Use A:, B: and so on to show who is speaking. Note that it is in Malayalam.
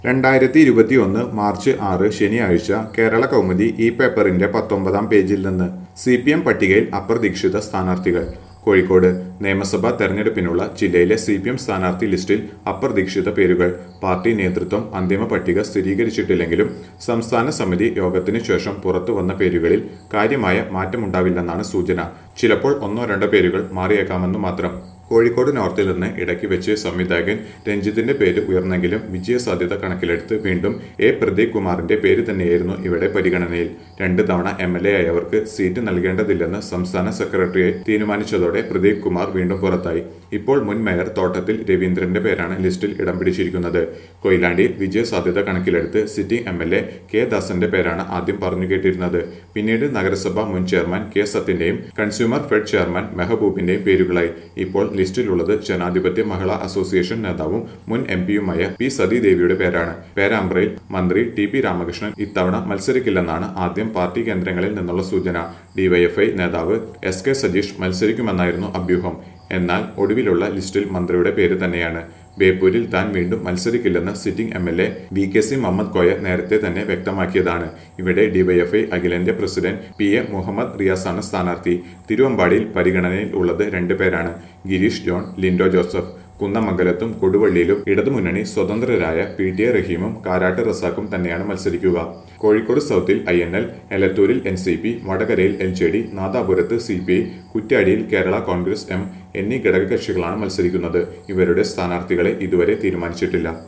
A: രണ്ടായിരത്തി ഇരുപത്തി ഒന്ന് മാർച്ച് ആറ് ശനിയാഴ്ച കേരള കൗമുദി ഈ പേപ്പറിന്റെ പത്തൊമ്പതാം പേജിൽ നിന്ന് സി പി എം പട്ടികയിൽ അപ്രതീക്ഷിത സ്ഥാനാർത്ഥികൾ കോഴിക്കോട് നിയമസഭാ തെരഞ്ഞെടുപ്പിനുള്ള ജില്ലയിലെ സി പി എം സ്ഥാനാർത്ഥി ലിസ്റ്റിൽ അപ്രതീക്ഷിത പേരുകൾ പാർട്ടി നേതൃത്വം അന്തിമ പട്ടിക സ്ഥിരീകരിച്ചിട്ടില്ലെങ്കിലും സംസ്ഥാന സമിതി യോഗത്തിന് ശേഷം പുറത്തു വന്ന പേരുകളിൽ കാര്യമായ മാറ്റമുണ്ടാവില്ലെന്നാണ് സൂചന ചിലപ്പോൾ ഒന്നോ രണ്ടോ പേരുകൾ മാറിയേക്കാമെന്ന് മാത്രം കോഴിക്കോട് നോർത്തിൽ നിന്ന് ഇടയ്ക്ക് വെച്ച് സംവിധായകൻ രഞ്ജിത്തിന്റെ പേര് ഉയർന്നെങ്കിലും വിജയസാധ്യത കണക്കിലെടുത്ത് വീണ്ടും എ പ്രദീപ് കുമാറിന്റെ പേര് തന്നെയായിരുന്നു ഇവിടെ പരിഗണനയിൽ രണ്ട് തവണ എം എൽ എ ആയവർക്ക് സീറ്റ് നൽകേണ്ടതില്ലെന്ന് സംസ്ഥാന സെക്രട്ടറിയേറ്റ് തീരുമാനിച്ചതോടെ പ്രദീപ് കുമാർ വീണ്ടും പുറത്തായി ഇപ്പോൾ മുൻ മേയർ തോട്ടത്തിൽ രവീന്ദ്രന്റെ പേരാണ് ലിസ്റ്റിൽ ഇടം പിടിച്ചിരിക്കുന്നത് കൊയിലാണ്ടിയിൽ വിജയസാധ്യത കണക്കിലെടുത്ത് sitting M L A K ദാസന്റെ പേരാണ് ആദ്യം പറഞ്ഞു കേട്ടിരുന്നത് പിന്നീട് നഗരസഭ മുൻ ചെയർമാൻ കെ സത്യന്റെയും കൺസ്യൂമർ ഫെഡ് ചെയർമാൻ മെഹബൂബിന്റെയും പേരുകളായി ഇപ്പോൾ ലിസ്റ്റിലുള്ളത് ജനാധിപത്യ മഹിളാ അസോസിയേഷൻ നേതാവും മുൻ എം പിയുമായ പി സതീദേവിയുടെ പേരാണ് പേരാമ്പ്രയിൽ മന്ത്രി ടി പി രാമകൃഷ്ണൻ ഇത്തവണ മത്സരിക്കില്ലെന്നാണ് ആദ്യം പാർട്ടി കേന്ദ്രങ്ങളിൽ നിന്നുള്ള സൂചന ഡിവൈഎഫ്ഐ നേതാവ് എസ് കെ സജീഷ് മത്സരിക്കുമെന്നായിരുന്നു അഭ്യൂഹം എന്നാൽ ഒടുവിലുള്ള ലിസ്റ്റിൽ മന്ത്രിയുടെ പേര് തന്നെയാണ് ബേപ്പൂരിൽ താൻ വീണ്ടും മത്സരിക്കില്ലെന്ന് sitting M L A V K C Muhammad Koya നേരത്തെ തന്നെ വ്യക്തമാക്കിയതാണ് ഇവിടെ ഡിവൈഎഫ്ഐ അഖിലേന്ത്യാ പ്രസിഡന്റ് പി എ മുഹമ്മദ് റിയാസാണ് സ്ഥാനാർത്ഥി തിരുവമ്പാടിയിൽ പരിഗണനയിൽ ഉള്ളത് രണ്ട് പേരാണ് ഗിരീഷ് ജോൺ ലിൻഡോ ജോസഫ് കുന്നമംഗലത്തും കൊടുവള്ളിയിലും ഇടതുമുന്നണി സ്വതന്ത്രരായ പി ടി എ റഹീമും കാരാട്ട് റസാഖും തന്നെയാണ് മത്സരിക്കുക കോഴിക്കോട് സൗത്തിൽ ഐ എൻ എൽ എലത്തൂരിൽ എൻ സി പി വടകരയിൽ എൽ ജെ ഡി നാദാപുരത്ത് സി പി ഐ കുറ്റ്യാടിയിൽ കേരള കോൺഗ്രസ് എം എന്നീ ഘടകകക്ഷികളാണ് മത്സരിക്കുന്നത് ഇവരുടെ സ്ഥാനാർത്ഥികളെ ഇതുവരെ തീരുമാനിച്ചിട്ടില്ല